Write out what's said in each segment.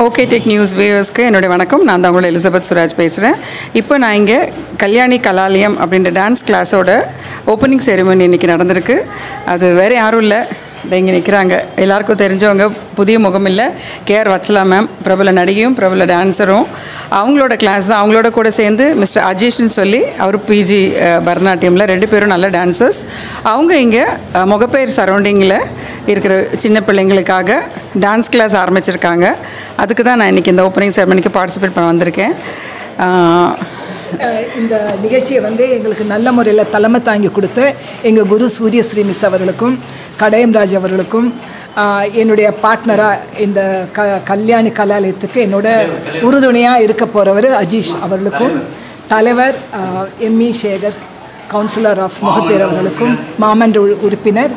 Okay tech news வியூவர்ஸ்க்கு என்னுடைய வணக்கம் நான் தான் உங்களை எலிசபெத் சுராஜ் பேசுகிறேன் இப்போ நான் இங்கே கல்யாணி கலாலயம் அப்படின்ற டான்ஸ் கிளாஸோட ஓப்பனிங் செரிமனி இன்றைக்கி நடந்திருக்கு அது வேறு யாரும் இல்லை இந்த இங்கே நிற்கிறாங்க எல்லாருக்கும் தெரிஞ்சவங்க புதிய முகம் இல்லை கேஆர் வத்சலா மேம் பிரபல நடிகையும் பிரபல டான்ஸரும் அவங்களோட கிளாஸ் தான் அவங்களோட கூட சேர்ந்து மிஸ்டர் அஜீஷ்னு சொல்லி அவர் பிஜி பரதநாட்டியமில் ரெண்டு பேரும் நல்ல டான்சர்ஸ் அவங்க இங்கே அஹ், முகப்பேர் சரௌண்டிங்கில் இருக்கிற சின்ன பிள்ளைங்களுக்காக டான்ஸ் கிளாஸ் ஆரம்பிச்சிருக்காங்க அதுக்கு தான் நான் இன்றைக்கி இந்த ஓப்பனிங் செரமனிக்கு பார்ட்டிசிபேட் பண்ண வந்திருக்கேன் ஆஹ், அஹ் இந்த நிகழ்ச்சியை வந்து எங்களுக்கு நல்ல முறையில் தலைமை தாங்கி கொடுத்து எங்கள் குரு சூரியஸ்ரீ மிஸ் அவர்களுக்கும் கடையம் ராஜ் அவர்களுக்கும் ஆஹ் என்னுடைய பார்ட்னராக இந்த க கல்யாணி கலாலயத்துக்கு என்னோட உறுதுணையாக இருக்க போகிறவர் அஜீஷ் அவர்களுக்கும் தலைவர் M E Sekar councillor of Mogappair அவர்களுக்கும் மாமன்ற உறு- உறுப்பினர்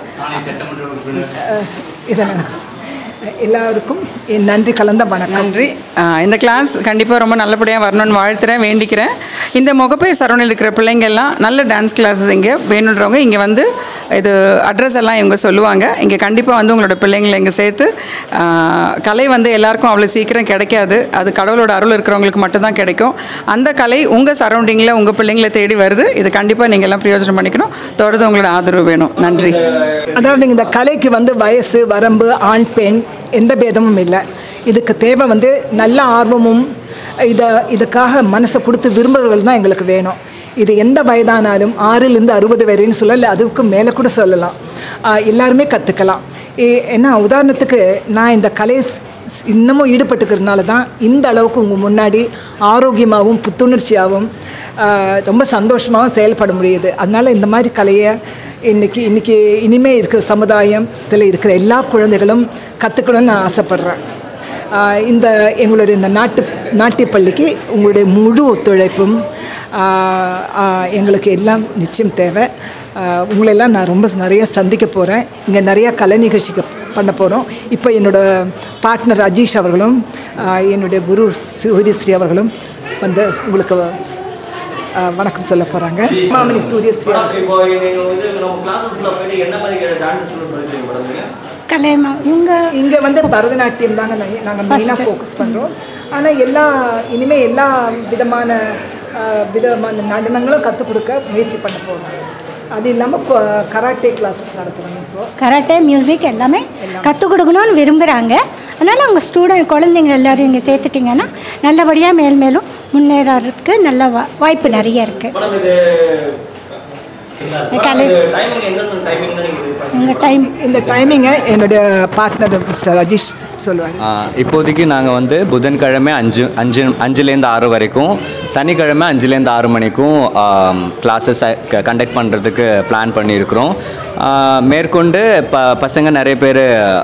அஹ் இதெல்லாம் எல்லாருக்கும் என் நன்றி கலந்த வணக்கம் நன்றி ஆஹ், இந்த கிளாஸ் கண்டிப்பாக ரொம்ப நல்லபடியாக வரணும்னு வாழ்த்துறேன் வேண்டிக்கிறேன் இந்த முகப்பேர் சரௌண்டில் இருக்கிற பிள்ளைங்க எல்லாம் நல்ல டான்ஸ் கிளாஸஸ் இங்கே வேணுன்றவங்க இங்கே வந்து இது அட்ரஸ் எல்லாம் இவங்க சொல்லுவாங்க இங்கே கண்டிப்பாக வந்து உங்களோட பிள்ளைங்களை இங்கே சேர்த்து ஆஹ், கலை வந்து எல்லாருக்கும் அவ்வளோ சீக்கிரம் கிடைக்காது அது கடவுளோட அருள் இருக்கிறவங்களுக்கு மட்டும்தான் கிடைக்கும் அந்த கலை உங்கள் சரௌண்டிங்கில் உங்கள் பிள்ளைங்களை தேடி வருது இது கண்டிப்பாக நீங்கள் எல்லாம் பிரயோஜனம் பண்ணிக்கணும் தொடர்ந்து உங்களோட ஆதரவு வேணும் நன்றி அதாவது இந்த கலைக்கு வந்து வயசு வரம்பு ஆண் பெண் எந்த பேதமும் இல்லை இதுக்கு தேவை வந்து நல்ல ஆர்வமும் இதை இதுக்காக மனசை கொடுத்து விரும்புகிறவர்கள் தான் எங்களுக்கு வேணும் இது எந்த வயதானாலும் ஆறிலிருந்து அறுபது வரைன்னு சொல்லல அதுக்கு மேலே கூட சொல்லலாம் ஆஹ் எல்லாருமே கற்றுக்கலாம் ஏன்னா உதாரணத்துக்கு நான் இந்த கலை ஸ்- இன்னமும் ஈடுபட்டுக்கிறதுனால தான் இந்த அளவுக்கு உங்கள் முன்னாடி ஆரோக்கியமாகவும் புத்துணர்ச்சியாகவும் ஆஹ் ரொம்ப சந்தோஷமாகவும் செயல்பட முடியுது அதனால் இந்த மாதிரி கலையை இன்னைக்கு இன்னைக்கு இனிமே இருக்கிற சமுதாயத்தில் இருக்கிற எல்லா குழந்தைகளும் கற்றுக்கணும்னு நான் ஆசைப்பட்றேன் ஆஹ் இந்த எங்களுடைய இந்த நாட்டு நாட்டியப் பள்ளிக்கு உங்களுடைய முழு ஒத்துழைப்பும் ஆஹ் ஆஹ் எங்களுக்கு எல்லாம் நிச்சயம் தேவை ஆஹ் உங்களெல்லாம் நான் ரொம்ப நிறைய சந்திக்க போகிறேன் இங்கே நிறைய கலை நிகழ்ச்சிக்கு பண்ண போகிறோம் இப்போ என்னோட பார்ட்னர் அஜீஷ் அவர்களும் ஆஹ் என்னுடைய குரு சூரியஸ்ரீ அவர்களும் வந்து உங்களுக்கு ஆஹ் வணக்கம் சொல்ல போகிறாங்க மாமணி சூரியஸ்ரீ அவர்கள். இப்போ நீங்கள் வந்து நம்ம கிளாஸஸ்ல போயிட்டு என்ன மாதிரி டான்ஸ் படிக்கிறீங்க மேடம் நீங்க கலைமா இவங்க இங்கே வந்து பரதநாட்டியம் தாங்க நாங்கள் மெயினாக ஃபோக்கஸ் பண்ணுறோம் ஆனால் எல்லா இனிமேல் எல்லா விதமான ஆஹ், விதமான நடனங்களும் கற்றுக் கொடுக்க முயற்சி பண்ண போகிறோம் அது இல்லாமல் கராட்டே கிளாஸஸ் நடத்துகிறோம் இப்போ கராட்டே மியூசிக் எல்லாமே கற்றுக் கொடுக்கணும்னு விரும்புகிறாங்க அதனால் அவங்க ஸ்டூடெண்ட் குழந்தைங்க எல்லாரும் இங்கே சேர்த்துட்டிங்கன்னா நல்லபடியாக மேல் மேலும் முன்னேறதுக்கு நல்ல வா வாய்ப்பு நிறைய இருக்குது மேடம் இது கலை டைமிங் எந்தெந்த டைமிங்ல நீங்கள் இது பண்ணுங்க உங்கள் டைம் இந்த டைமிங்கை என்னுடைய பார்ட்னர் மிஸ்டர் அஜீஷ் சொல்லுவார் ஆ, இப்போதைக்கு நாங்கள் வந்து புதன்கிழமை அஞ்சு அஞ்சு அஞ்சுலேருந்து ஆறு வரைக்கும் சனிக்கிழமை அஞ்சுலேருந்து ஆறு மணிக்கும் கிளாஸஸ் கண்டக்ட் பண்ணுறதுக்கு பிளான் பண்ணியிருக்கிறோம் ஆ, மேற்கொண்டு ப பசங்க நிறைய பேர்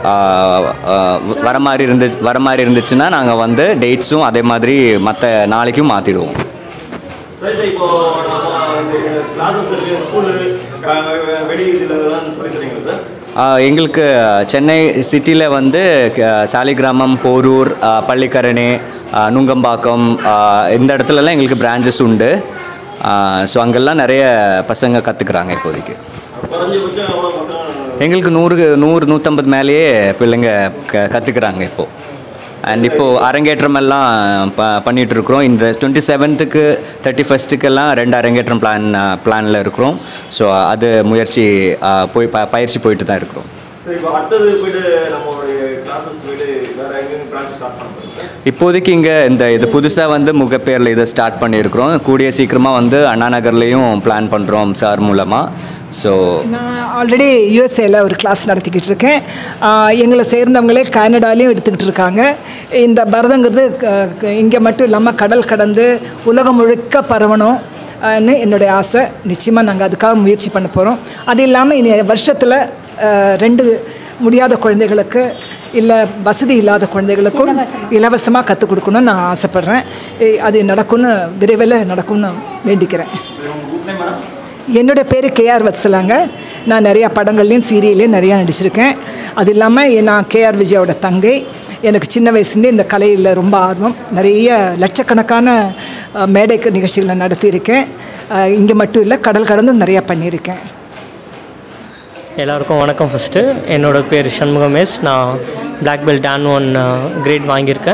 வர மாதிரி இருந்து வர மாதிரி இருந்துச்சுன்னா நாங்கள் வந்து டேட்ஸும் அதே மாதிரி மற்ற நாளைக்கும் மாற்றிடுவோம் சரி இப்போ கிளாஸஸ் இருக்கு ஸ்கூலு வெளி இதுலலாம் சொல்லி தரீங்களா சார் ஆஹ் எங்களுக்கு சென்னை சிட்டியில் வந்து க- சாலிகிராமம் போரூர் ஆஹ் பள்ளிக்கரணை ஆஹ் நுங்கம்பாக்கம் ஆஹ் இந்த இடத்துலலாம் எங்களுக்கு பிரான்ச்சஸ் உண்டு ஸோ அங்கெல்லாம் நிறைய பசங்க கற்றுக்குறாங்க இப்போதைக்கு குறைஞ்சபட்சம் எவ்வளோ பசங்க எங்களுக்கு நூறு நூறு நூற்றம்பது மேலேயே பிள்ளைங்க க கற்றுக்குறாங்க இப்போது அண்ட் இப்போது அரங்கேற்றம் எல்லாம் ப பண்ணிகிட்டு இருக்கிறோம் இந்த டுவெண்ட்டி செவன்த்துக்கு தேர்ட்டி ஃபஸ்ட்டுக்கெல்லாம் ரெண்டு அரங்கேற்றம் பிளான் பிளானில் இருக்கிறோம் ஸோ அது முயற்சி ஆஹ் போய் ப பயிற்சி போயிட்டு தான் இருக்கிறோம் சரி இப்போ அடுத்தது போயிட்டு நம்மளுடைய கிளாஸஸ் போயிட்டு வேற எங்கேயும் பிரான்ச் ஸ்டார்ட் பண்ணுறோம் சார் இப்போதைக்கு இங்கே இந்த இது புதுசாக வந்து முகப்பேரில் இதை ஸ்டார்ட் பண்ணியிருக்கிறோம் கூடிய சீக்கிரமாக வந்து அண்ணா நகர்லேயும் பிளான் பண்ணுறோம் சார் மூலமாக ஸோ நான் ஆல்ரெடி யூஎஸ்ஏல ஒரு கிளாஸ் நடத்திக்கிட்டு இருக்கேன் ஆஹ் எங்களை சேர்ந்தவங்களே கனடாலையும் எடுத்துக்கிட்டு இருக்காங்க இந்த பரதங்கிறது இங்கே மட்டும் இல்லாமல் கடல் கடந்து உலகம் முழுக்க பரவணும் ஆஹ்னு என்னுடைய ஆசை நிச்சயமாக நாங்கள் அதுக்காக முயற்சி பண்ண போகிறோம் அது இல்லாமல் இனி வருஷத்தில் ரெண்டு முடியாத குழந்தைகளுக்கு இல்லை வசதி இல்லாத குழந்தைகளுக்கும் இலவசமாக கற்றுக் கொடுக்கணும்னு நான் ஆசைப்பட்றேன் ஏ- அது நடக்கும்னு விரைவில் நடக்கும்னு வேண்டிக்கிறேன் என்னோட பேர் கேஆர் வத்சலாங்க நான் நிறையா படங்கள்லேயும் சீரியல்லையும் நிறையா நடிச்சிருக்கேன் அது இல்லாமல் நான் கேஆர் விஜயோட தங்கை எனக்கு சின்ன வயசுலேருந்தே இந்த கலையில் ரொம்ப ஆர்வம் நிறைய லட்சக்கணக்கான அஹ், மேடை நிகழ்ச்சிகளை நடத்தியிருக்கேன் இங்கே மட்டும் இல்லை கடல் கடந்தும் நிறையா பண்ணியிருக்கேன் எல்லாருக்கும் வணக்கம் ஃபஸ்ட்டு என்னோட பேர் சண்முகம் எஸ் நான் black belt dan one grade வாங்கியிருக்கேன்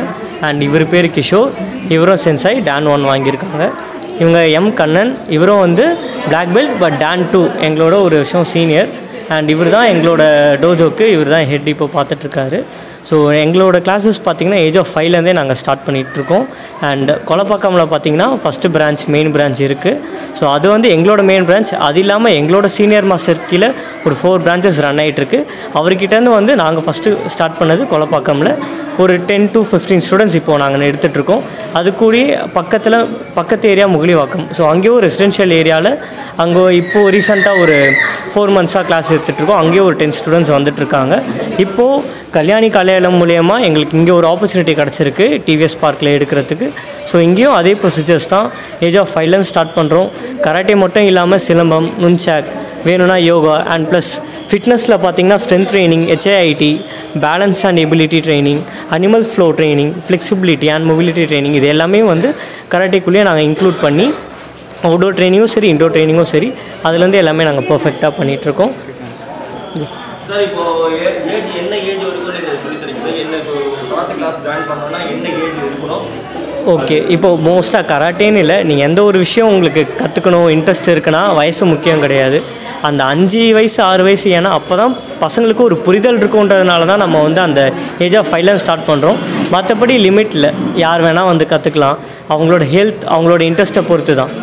அண்ட் இவர் பேர் கிஷோர் இவரும் சென்சாய் டான் ஒன் வாங்கியிருக்காங்க இவங்க எம் கண்ணன் இவரும் வந்து black belt but dan two எங்களோட ஒரு வருஷம் சீனியர் அண்ட் இவர் தான் எங்களோட டோஜோக்கு இவர் தான் ஹெட் இப்போ பார்த்துட்ருக்காரு ஸோ எங்களோட கிளாஸஸ் பார்த்தீங்கன்னா ஏஜ் ஆஃப் ஃபைவ்லேருந்தே நாங்கள் ஸ்டார்ட் பண்ணிகிட்ருக்கோம் அண்ட் கொலப்பாக்கமில் பார்த்தீங்கன்னா ஃபஸ்ட்டு பிரான்ச் மெயின் பிரான்ச் இருக்குது ஸோ அது வந்து எங்களோட மெயின் பிரான்ச் அது இல்லாமல் எங்களோட சீனியர் மாஸ்டர் கீழே ஒரு ஃபோர் பிரான்ச்சஸ் ரன் ஆகிட்டுருக்கு அவர்கிட்டேருந்து வந்து நாங்கள் ஃபஸ்ட்டு ஸ்டார்ட் பண்ணது கொலப்பாக்கமில் ஒரு டென் டு ஃபிஃப்டீன் ஸ்டூடெண்ட்ஸ் இப்போது நாங்கள் எடுத்துகிட்ருக்கோம் அது கூடி பக்கத்தில் பக்கத்து ஏரியா முகிலிவாக்கம் ஸோ அங்கேயும் ஒரு ரெசிடென்ஷியல் ஏரியாவில் அங்கே இப்போது ரீசெண்டாக ஒரு ஃபோர் மந்த்ஸாக கிளாஸ் எடுத்துகிட்ருக்கோம் அங்கேயும் ஒரு டென் ஸ்டூடெண்ட்ஸ் வந்துட்டுருக்காங்க இப்போது கல்யாணி கலையாளம் மூலயமா எங்களுக்கு இங்கே ஒரு ஆப்பர்ச்சுனிட்டி கிடச்சிருக்கு டிவிஎஸ் பார்க்கில் எடுக்கிறதுக்கு ஸோ இங்கேயும் அதே ப்ரொசீஜர்ஸ் தான் ஏஜ் ஆஃப் ஃபைவ்லேருந்து ஸ்டார்ட் பண்ணுறோம் கராட்டே மட்டும் இல்லாமல் சிலம்பம் நுன்சாக் வேணும்னா யோகா அண்ட் ப்ளஸ் ஃபிட்னஸில் பார்த்தீங்கன்னா strength training HIIT balance and ability training animal flow training flexibility and mobility training இது எல்லாமே வந்து கராட்டேக்குள்ளேயே நாங்கள் இன்க்ளூட் பண்ணி அவுடோர் ட்ரைனிங்கும் சரி இன்டோர் ட்ரைனிங்கும் சரி அதுலேருந்து எல்லாமே நாங்கள் பர்ஃபெக்டாக பண்ணிகிட்ருக்கோம் சார் இப்போ ஏஜ் என்ன ஏஜ் வரைக்கும் நீங்கள் சொல்லி தரீங்க சார் என்ன இப்போ கராத்தே கிளாஸ் ஜாயின் பண்ணோம்னா என்ன ஏஜ் இருக்கணும் ஓகே இப்போ மோஸ்ட்டாக கராட்டேன்னு இல்லை நீங்கள் எந்த ஒரு விஷயம் உங்களுக்கு கற்றுக்கணும் இன்ட்ரெஸ்ட் இருக்குன்னா வயசு முக்கியம் கிடையாது அந்த அஞ்சு வயசு ஆறு வயசு ஏன்னா அப்போ தான் பசங்களுக்கு ஒரு புரிதல் இருக்குன்றதுனால தான் நம்ம வந்து அந்த ஏஜ் ஆஃப் ஃபைவ்ல ஸ்டார்ட் பண்ணுறோம் மற்றபடி லிமிட்டில் யார் வேணால் வந்து கற்றுக்கலாம் அவங்களோட ஹெல்த் அவங்களோட இன்ட்ரெஸ்ட்டை பொறுத்து தான்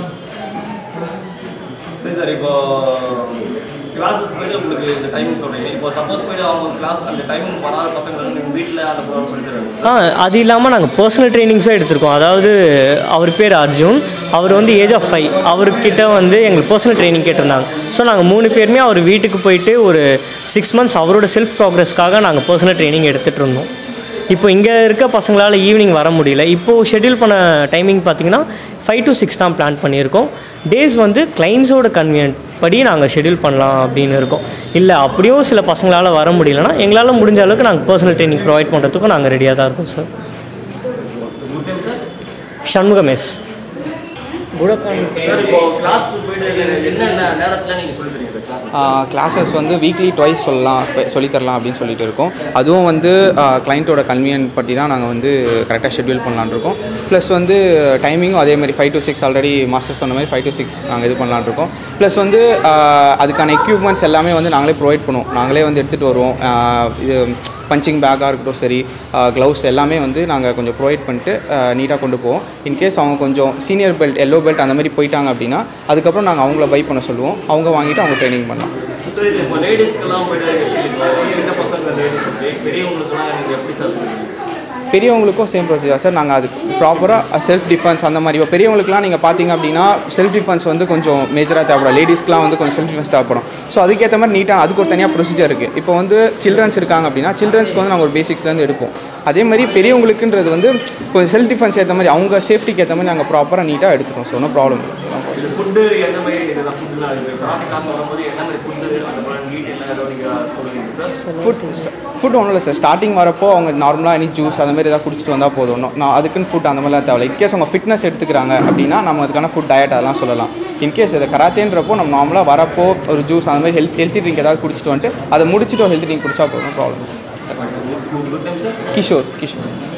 சரி சார் இப்போ கிளாஸஸ் போயிட்டு உங்களுக்கு இந்த டைமிங் சொல்கிறீங்க இப்போ சப்போஸ் போயிட்டு அவங்க கிளாஸ் அந்த டைமிங் வராத பசங்க வந்து நீங்கள் வீட்டில் அந்த ப்ரோக்ராம் சொல்லி தருவாங்க ஆ அது இல்லாமல் நாங்கள் பர்சனல் ட்ரைனிங்ஸும் எடுத்திருக்கோம் அதாவது அவர் பேர் அர்ஜுன் அவர் வந்து ஏஜ் ஆஃப் ஃபைவ் அவர்கிட்ட வந்து எங்களுக்கு பர்சனல் ட்ரைனிங் கேட்டிருந்தாங்க ஸோ நாங்கள் மூணு பேருமே அவர் வீட்டுக்கு போயிட்டு ஒரு சிக்ஸ் மந்த்ஸ் அவரோட செல்ஃப் ப்ராக்ரஸ்க்காக நாங்கள் பர்சனல் ட்ரைனிங் எடுத்துகிட்டு இருந்தோம் இப்போ இங்கே இருக்க பசங்களால் ஈவினிங் வர முடியல இப்போது ஷெட்யூல் பண்ண டைமிங் பார்த்தீங்கன்னா ஃபைவ் டு சிக்ஸ் தான் பிளான் பண்ணியிருக்கோம் டேஸ் வந்து கிளைண்ட்ஸோட கன்வீனியன்ட் படி நாங்கள் ஷெட்யூல் பண்ணலாம் அப்படின்னு இருக்கோம் இல்லை அப்படியும் சில பசங்களால் வர முடியலன்னா எங்களால் முடிஞ்ச அளவுக்கு நாங்கள் பர்சனல் ட்ரைனிங் ப்ரொவைட் பண்ணுறதுக்கும் நாங்கள் ரெடியாக தான் இருக்கோம் சார் சண்முகம் எஸ் சார் இப்போ கிளாஸ் போயிட்டு என்னென்ன நேரத்தில் நீங்கள் சொல்லி தரீங்க கிளாஸ் கிளாஸஸ் வந்து வீக்லி ட்வைஸ் சொல்லலாம் சொல்லித்தரலாம் அப்படின்னு சொல்லிட்டு இருக்கோம் அதுவும் வந்து கிளைண்ட்டோட கன்வீனியன்ட் பற்றி தான் நாங்கள் வந்து கரெக்டாக ஷெட்யூல் பண்ணலான்னு இருக்கோம் ப்ளஸ் வந்து டைமிங்கும் அதே மாதிரி five to six already master சொன்ன மாதிரி ஃபைவ் டு சிக்ஸ் நாங்கள் இது பண்ணலான்னு இருக்கோம் ப்ளஸ் வந்து ஆஹ், அதுக்கான எக்யூப்மெண்ட்ஸ் எல்லாமே வந்து நாங்களே ப்ரொவைட் பண்ணுவோம் நாங்களே வந்து எடுத்துகிட்டு வருவோம் ஆஹ், இது பஞ்சிங் பேக்காக இருக்கட்டும் சரி க்ளவுஸ் எல்லாமே வந்து நாங்கள் கொஞ்சம் ப்ரொவைட் பண்ணிட்டு நீட்டாக கொண்டு போவோம் இன்கேஸ் அவங்க கொஞ்சம் சீனியர் பெல்ட் எல்லோ பெல்ட் அந்த மாதிரி போயிட்டாங்க அப்படின்னா அதுக்கப்புறம் நாங்கள் அவங்கள பை பண்ண சொல்லுவோம் அவங்க வாங்கிட்டு அவங்க ட்ரைனிங் பண்ணலாம் சார் இது இப்போ லேடிஸ்க்கெல்லாம் போயிட்டு எப்படி இப்போ சின்ன பசங்க லேடிஸ் பெரியவங்களுக்குலாம் எனக்கு எப்படி சார் சொல்லுவீங்க? பெரியவங்களுக்கும் சேம் ப்ரொசீஜர் சார் நாங்கள் அதுக்கு ப்ராப்பராக செல்ஃப் டிஃபென்ஸ் அந்த மாதிரி இப்போ பெரியவங்களுக்குலாம் நீங்கள் பார்த்தீங்க அப்படின்னா செல்ஃப் டிஃபென்ஸ் வந்து கொஞ்சம் மேஜராக தேவைப்படும் லேடிஸ்க்குலாம் வந்து கொஞ்சம் செல்ஃப் டிஃபென்ஸ் தேவைப்படும் ஸோ அதுக்கேற்ற மாதிரி நீட்டாக அதுக்கு ஒரு தனியாக ப்ரொசீஜர் இருக்குது இப்போ வந்து சில்ட்ரன்ஸ் இருக்காங்க அப்படின்னா சில்ட்ரன்ஸ்க்கு வந்து நாங்கள் ஒரு பேசிக்ஸ்லேருந்து எடுப்போம் அதே மாதிரி பெரியவங்களுக்குன்றது வந்து கொஞ்சம் செல்ஃப் டிஃபென்ஸ் ஏற்ற மாதிரி அவங்க சேஃப்டிக்கு ஏற்ற மாதிரி நாங்கள் ப்ராப்பராக நீட்டாக எடுத்துட்டோம் ஸோ ஒன்றும் ப்ராப்ளம் இல்லை ஃபுட்டு என்ன மாதிரி இதெல்லாம் ஃபுட்டுலாம் இருக்குது கராத்தே கிளாஸ் வரும்போது என்ன மாதிரி ஃபுட்டு அந்த மாதிரி டீட்டெயிலாக ஏதோ நீங்கள் சொல்லுவீங்க சார் ஃபுட் ஃபுட் ஒன்றும் இல்லை சார் ஸ்டார்டிங் வரப்போ அவங்க நார்மலாக எனி ஜூஸ் அந்த மாதிரி ஏதாவது குடிச்சிட்டு வந்தால் போதும் ஒன்றும் நான் அதுக்குன்னு ஃபுட் அந்த மாதிரிலாம் தேவையில்ல இன்கேஸ் அவங்க ஃபிட்னஸ் எடுத்துக்கிறாங்க அப்படின்னா நம்ம அதுக்கான ஃபுட் டயட் அதெல்லாம் சொல்லலாம் இன்கேஸ் இதை கராத்தேன்றப்போ நம்ம நார்மலாக வரப்போ ஒரு ஜூஸ் அந்த மாதிரி ஹெல்த் ஹெல்த்தி ட்ரிங்க் ஏதாவது குடிச்சிட்டு வந்துட்டு அதை முடிச்சுட்டு ஒரு ஹெல்த்தி ட்ரிங்க் குடிச்சா போதும் ப்ராப்ளம் கிஷோர் கிஷோர்